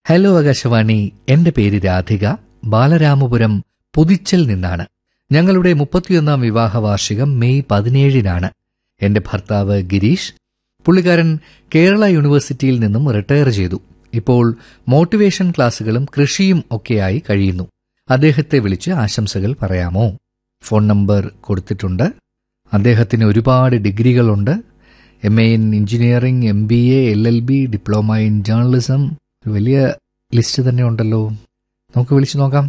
Hello Akashvani എന്റെ പേര് രാധിക ബാലരാമപുരം പുതിച്ചൽ നിന്നാണ് ഞങ്ങളുടെ മുപ്പത്തിയൊന്നാം വിവാഹ വാർഷികം മെയ് പതിനേഴിനാണ് എന്റെ ഭർത്താവ് ഗിരീഷ് പുള്ളിക്കാരൻ കേരള യൂണിവേഴ്സിറ്റിയിൽ നിന്നും റിട്ടയർ ചെയ്തു ഇപ്പോൾ മോട്ടിവേഷൻ ക്ലാസുകളും കൃഷിയും ഒക്കെയായി കഴിയുന്നു അദ്ദേഹത്തെ വിളിച്ച് ആശംസകൾ പറയാമോ ഫോൺ നമ്പർ കൊടുത്തിട്ടുണ്ട് അദ്ദേഹത്തിന് ഒരുപാട് ഡിഗ്രികളുണ്ട് M A in engineering M B A L L B diploma in journalism ഒരു വലിയ ലിസ്റ്റ് തന്നെ ഉണ്ടല്ലോ നമുക്ക് വിളിച്ചു നോക്കാം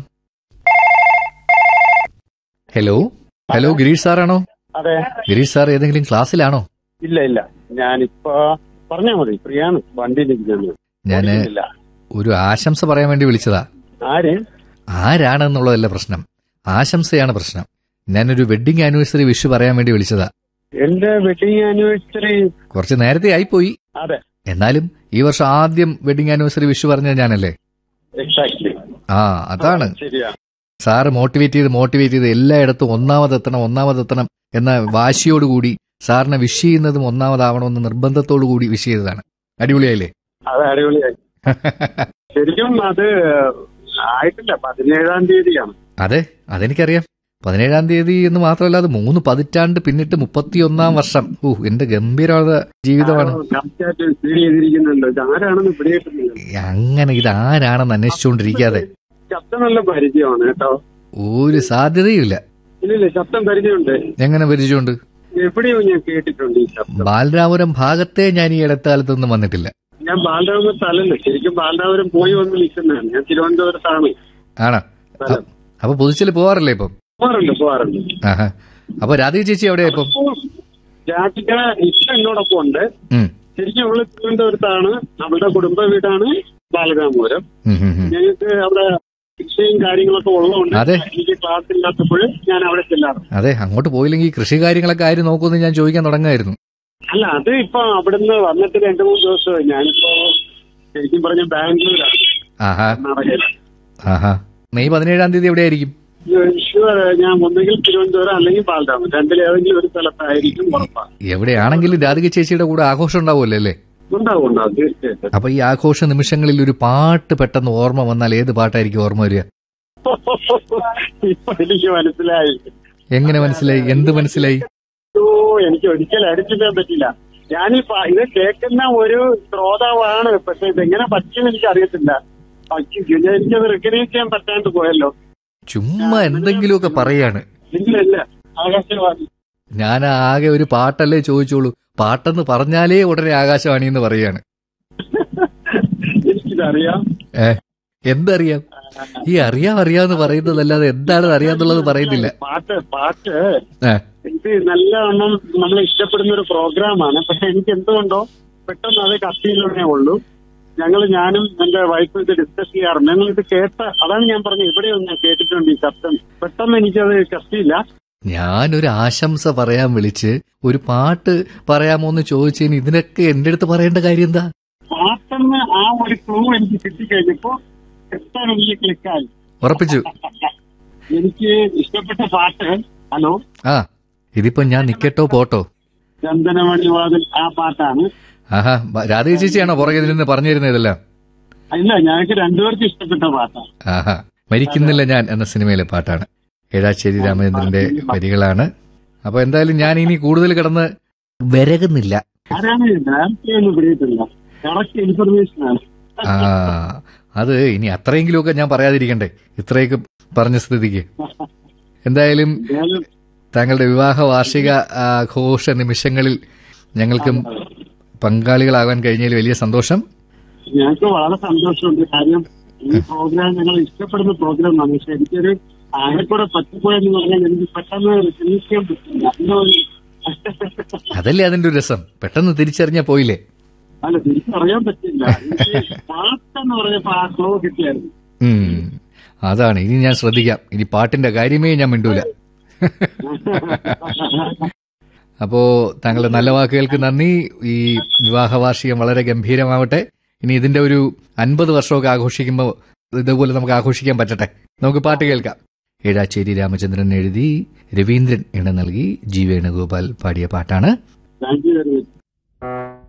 ഹലോ ഹലോ ഗിരീഷ് സാറാണോ അതെ ഗിരീഷ് സാർ ഏതെങ്കിലും ക്ലാസ്സിലാണോ ഇല്ല ഇല്ല ഞാനിപ്പോ പറഞ്ഞാ മതി ഫ്രീയാണ് വണ്ടിയിലിരിക്കുന്നു ഞാന് ഇല്ല ഒരു ആശംസ പറയാൻ വേണ്ടി വിളിച്ചതാ ആര് ആരാണെന്നുള്ളതല്ല പ്രശ്നം ആശംസയാണ് പ്രശ്നം ഞാനൊരു വെഡിങ് ആനിവേഴ്സറി വിഷ് പറയാൻ വേണ്ടി വിളിച്ചതാ എന്റെ വെഡിങ് ആനിവേഴ്സറി കുറച്ച് നേരത്തെ ആയിപ്പോയി അതെ എന്നാലും ഈ വർഷം ആദ്യം വെഡിങ് ആനിവേഴ്സറി വിഷ് പറഞ്ഞത് ഞാനല്ലേ എക്സാക്ട്ലി ആ അതാണ് ശരിയാ സാറ് മോട്ടിവേറ്റ് ചെയ്ത് മോട്ടിവേറ്റ് ചെയ്ത് എല്ലായിടത്തും ഒന്നാമതെത്തണം ഒന്നാമതെത്തണം എന്ന വാശിയോടുകൂടി സാറിനെ വിഷ് ചെയ്യുന്നതും ഒന്നാമതാവണമെന്ന് നിർബന്ധത്തോടു കൂടി വിഷ് ചെയ്തതാണ് അടിപൊളിയായില്ലേ അത് അടിപൊളിയായി ശരിക്കും അത് ആയിട്ടില്ല പതിനേഴാം തീയതിയാണ് അതെ അതെനിക്കറിയാം പതിനേഴാം തീയതി എന്ന് മാത്രമല്ല അത് മൂന്ന് പതിറ്റാണ്ട് പിന്നിട്ട് മുപ്പത്തിയൊന്നാം വർഷം ഓ എന്റെ ഗംഭീരമായ ജീവിതമാണ് കറക്റ്റായിട്ട് ഫീഡ് ചെയ്തിരിക്കുന്നുണ്ട് ഇത് ആരാണെന്ന് പിടികിട്ടുന്നില്ല അങ്ങനെ ഇത് ആരാണെന്ന് അന്വേഷിച്ചുകൊണ്ടിരിക്കാതെ ശബ്ദം നല്ല പരിചയമാണ് കേട്ടോ ഒരു സാധ്യതയുമില്ല ഇല്ലില്ല ശബ്ദം പരിചയമുണ്ട് എങ്ങനെ പരിചയമുണ്ട് എവിടെയോ ഞാൻ കേട്ടിട്ടുണ്ട് ഈ ശബ്ദം ബാലരാപുരം ഭാഗത്തെ ഞാൻ ഈ ഇടക്കാലത്തൊന്നും വന്നിട്ടില്ല ഞാൻ ബാലരാമപുരത്ത് അല്ലല്ലോ ശരിക്കും ബാലരാമപുരം പോയി വന്ന് നിൽക്കുന്നതാണ് ഞാൻ തിരുവനന്തപുരത്താണ് ആണോ സ്ഥലം. അപ്പൊ പുതുച്ചിൽ പോവാറില്ലേ ഇപ്പം പോകാറുണ്ട് പോകാറുണ്ട് ആഹാ അപ്പൊ രാധിക ചേച്ചി എവിടെയാ ഇപ്പം രാധിക ഇഷ്ടം എന്നോടൊപ്പം ഉണ്ട് ഉം. ശരിക്കും അവള് തിരുവനന്തപുരത്താണ് അവളുടെ കുടുംബ വീടാണ് ബാലരാമപുരം ഉം, ഉം, ഉം. ഞങ്ങൾക്ക് അവിടെ ശിക്ഷയും കാര്യങ്ങളൊക്കെ ഉള്ളതുകൊണ്ട് അതെ. എനിക്ക് ക്ലാസ് ഇല്ലാത്തപ്പോൾ ഞാൻ അവിടെ ചെല്ലാറ് അതെ അങ്ങോട്ട് പോയില്ലെങ്കിൽ കൃഷി കാര്യങ്ങളൊക്കെ ആര് നോക്കുമെന്ന് ഞാൻ ചോദിക്കാൻ തുടങ്ങായിരുന്നു അല്ല അത് ഇപ്പൊ അവിടുന്ന് വന്നിട്ട് രണ്ടു മൂന്ന് ദിവസമായി ഞാനിപ്പോ ശരിക്കും പറഞ്ഞ ബാംഗ്ലൂരാണ് ആഹാ കർണാടകയിലാണ് ആഹാ മെയ് പതിനേഴാം തീയതി എവിടെയായിരിക്കും ഷുവർ ഞാൻ ഒന്നുകിൽ തിരുവനന്തപുരം അല്ലെങ്കിൽ ബാലരാമം രണ്ടിലേതെങ്കിലും ഒരു സ്ഥലത്തായിരിക്കും ഉറപ്പാണ് എവിടെയാണെങ്കിലും രാധിക ചേച്ചിയുടെ കൂടെ ആഘോഷം ഉണ്ടാവുമല്ലോ അല്ലേ ഉണ്ടാവും ഉണ്ടാവും തീർച്ചയായിട്ടും അപ്പൊ ഈ ആഘോഷ നിമിഷങ്ങളിൽ ഒരു പാട്ട് പെട്ടെന്ന് ഓർമ്മ വന്നാൽ ഏത് പാട്ടായിരിക്കും ഓർമ്മ വരിക ഇപ്പൊ എനിക്ക് മനസ്സിലായി എങ്ങനെ മനസ്സിലായി എന്ത് മനസ്സിലായി ഓ എനിക്ക് ഒരിക്കലും അടിച്ചിടാൻ പറ്റില്ല ഞാനീ പ- ഇത് കേൾക്കുന്ന ഒരു ശ്രോതാവാണ് പക്ഷെ ഇതെങ്ങനെ പറ്റുമെന്ന് എനിക്ക് അറിയത്തില്ല പറ്റും എനിക്കത് റെക്കഗ്നൈസ് ചെയ്യാൻ പറ്റാണ്ട് പോയല്ലോ ചുമ്മാ എന്തെങ്കിലുമൊക്കെ പറയാണ് ഇല്ല ഇല്ല ആകാശവാണി ഞാൻ ആകെ ഒരു പാട്ടല്ലേ ചോദിച്ചോളൂ പാട്ടെന്ന് പറഞ്ഞാലേ ഉടനെ ആകാശവാണി എന്ന് പറയാണ് എനിക്കിതറിയാം ഏ എന്തറിയാം ഈ അറിയാം അറിയാന്ന് പറയുന്നതല്ലാതെ എന്താണെന്ന് അറിയാന്നുള്ളത് പറയുന്നില്ല പാട്ട് പാട്ട് ഏ, ഇത് നല്ലവണ്ണം നമ്മൾ ഇഷ്ടപ്പെടുന്ന ഒരു പ്രോഗ്രാമാണ് പക്ഷെ എനിക്ക് എന്തുകൊണ്ടോ പെട്ടെന്ന് അത് കത്തിയിലേ ഉള്ളൂ ഞങ്ങൾ ഞാനും എന്റെ വൈഫും ഇത് ഡിസ്കസ് ചെയ്യാറുണ്ട് ഞങ്ങൾ ഇത് കേട്ട അതാണ് ഞാൻ പറഞ്ഞത് ഇവിടെയൊന്നും ഞാൻ കേട്ടിട്ടുണ്ട് ഈ ശബ്ദം പെട്ടെന്ന് എനിക്കത് കത്തിയില്ല ഞാനൊരു ആശംസ പറയാൻ വിളിച്ച് ഒരു പാട്ട് പറയാമോ എന്ന് ചോദിച്ചതിന് ഇതിനൊക്കെ എന്റെ അടുത്ത് പറയേണ്ട കാര്യം എന്താ പാട്ടെന്ന് ആ ഒരു ക്ലൂ എനിക്ക് കിട്ടിക്കഴിഞ്ഞപ്പോ പെട്ടെന്ന് എനിക്ക് ക്ലിക്കായി ഉറപ്പിച്ചു എനിക്ക് ഇഷ്ടപ്പെട്ട പാട്ട് ഹലോ ആ ഇതിപ്പോ ഞാൻ നിക്കട്ടോ പോട്ടോ ചന്ദനമണി വാതിൽ ആ പാട്ടാണ് ആഹാ ബ- രാധിക ചേച്ചിയാണോ പുറകെ നിന്ന് പറഞ്ഞു തരുന്നത് ഇതെല്ലാം ഇല്ല ഞങ്ങൾക്ക് രണ്ടുപേർക്കും ഇഷ്ടപ്പെട്ട പാട്ടാണ് ആഹാ മരിക്കുന്നില്ല ഞാൻ എന്ന സിനിമയിലെ പാട്ടാണ് ഏഴാശ്ശേരി രാമചന്ദ്രന്റെ വരികളാണ് അപ്പൊ എന്തായാലും ഞാൻ ഇനി കൂടുതൽ കിടന്ന് വിരകുന്നില്ല ആരാണ് നേരത്തെ ഒന്നും പിടിയിട്ടില്ല കറക്റ്റ് ഇൻഫർമേഷൻ ആണ് ആ അത് ഇനി അത്രയെങ്കിലുമൊക്കെ ഞാൻ പറയാതിരിക്കണ്ടേ ഇത്രയൊക്കെ പറഞ്ഞ സ്ഥിതിക്ക് എന്തായാലും ഏതായാലും താങ്കളുടെ വിവാഹ വാർഷിക ആഘോഷ നിമിഷങ്ങളിൽ ഞങ്ങൾക്കും പങ്കാളികളാകാൻ കഴിഞ്ഞതിൽ വലിയ സന്തോഷം ഞങ്ങൾക്ക് വളരെ സന്തോഷമുണ്ട് കാര്യം ഈ പ്രോഗ്രാം ഞങ്ങൾ ഇഷ്ടപ്പെടുന്ന പ്രോഗ്രാമാണ് പക്ഷെ എനിക്കൊരു ആകെക്കൂടെ പറ്റിപ്പോയെന്ന് പറഞ്ഞാൽ എനിക്ക് പെട്ടെന്ന് ചിന്തിക്കാൻ പറ്റില്ല എന്തോ ഒരു- അതല്ലേ അതിന്റെ ഒരു രസം പെട്ടെന്ന് തിരിച്ചറിഞ്ഞാ പോയില്ലേ അല്ല തിരിച്ചറിയാൻ പറ്റില്ല എനിക്ക് പാട്ടെന്ന് പറഞ്ഞപ്പോ ആ ക്ലോ കിട്ടിയായിരുന്നു ഉം അതാണ് ഇനി ഞാൻ ശ്രദ്ധിക്കാം ഇനി പാട്ടിന്റെ കാര്യമേ ഞാൻ മിണ്ടൂല അപ്പോ താങ്കളുടെ നല്ല വാക്കുകൾക്ക് നന്ദി ഈ വിവാഹ വാർഷികം വളരെ ഗംഭീരമാവട്ടെ ഇനി ഇതിന്റെ ഒരു അൻപത് വർഷമൊക്കെ ആഘോഷിക്കുമ്പോൾ ഇതുപോലെ നമുക്ക് ആഘോഷിക്കാൻ പറ്റട്ടെ നമുക്ക് പാട്ട് കേൾക്കാം ഏഴാച്ചേരി രാമചന്ദ്രൻ എഴുതി രവീന്ദ്രൻ ഇണ നൽകി ജി വേണുഗോപാൽ പാടിയ പാട്ടാണ് താങ്ക് യു വെരി മച്ച്